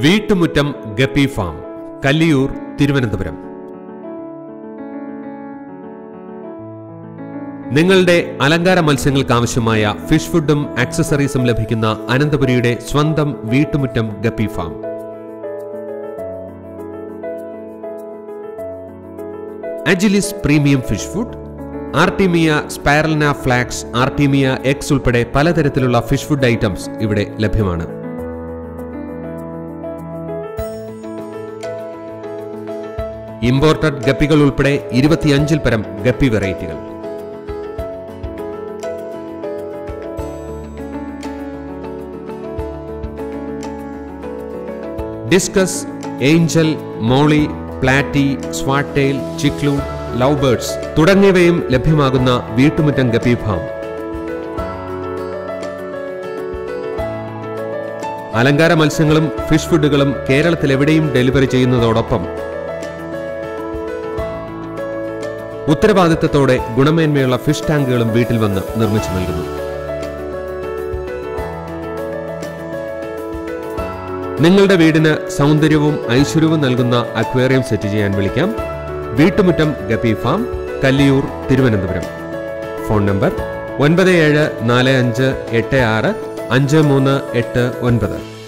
വീട്ടുമുറ്റം guppy farm Kalliyoor Thiruvananthapuram നിങ്ങളുടെ അലങ്കാര മത്സ്യങ്ങൾക്ക് ആവശ്യമായ ഫിഷ് ഫുഡും ആക്സസറീസും ലഭിക്കുന്ന അനന്തപുരിയുടെ സ്വന്തം വീട്ടുമുറ്റം ഗപ്പി ഫാം അജിലിസ് premium fish food artemia spirulina flakes artemia എക്സ് ഉൾപ്പെടെ പലതരത്തിലുള്ള ഫിഷ് ഫുഡ് ഐറ്റംസ് ഇവിടെ ലഭ്യമാണ് ഇമ്പോർട്ടഡ് ഗപ്പികൾ ഉൾപ്പെടെ ഇരുപത്തിയഞ്ചിൽ പരം ഗപ്പി വെറൈറ്റികൾ discus angel molly platy swordtail ചിക്ലു ലവ് ബേർഡ്സ് തുടങ്ങിയവയും ലഭ്യമാകുന്ന വീട്ടുമുറ്റം ഗപ്പി ഫാം അലങ്കാര മത്സ്യങ്ങളും ഫിഷ് ഫുഡുകളും കേരളത്തിൽ എവിടെയും ഡെലിവറി ചെയ്യുന്നതോടൊപ്പം ഉത്തരവാദിത്തത്തോടെ ഗുണമേന്മയുള്ള ഫിഷ് ടാങ്കുകളും വീട്ടിൽ വന്ന് നിർമ്മിച്ചു നൽകുന്നു നിങ്ങളുടെ വീടിന് സൗന്ദര്യവും ഐശ്വര്യവും നൽകുന്ന അക്വേറിയം സെറ്റ് ചെയ്യാൻ വിളിക്കാം Veettumuttam guppy farm Kalliyoor Thiruvananthapuram phone number ഒൻപത് ഏഴ് നാല് അഞ്ച് എട്ട് ആറ് അഞ്ച് മൂന്ന് എട്ട് ഒൻപത്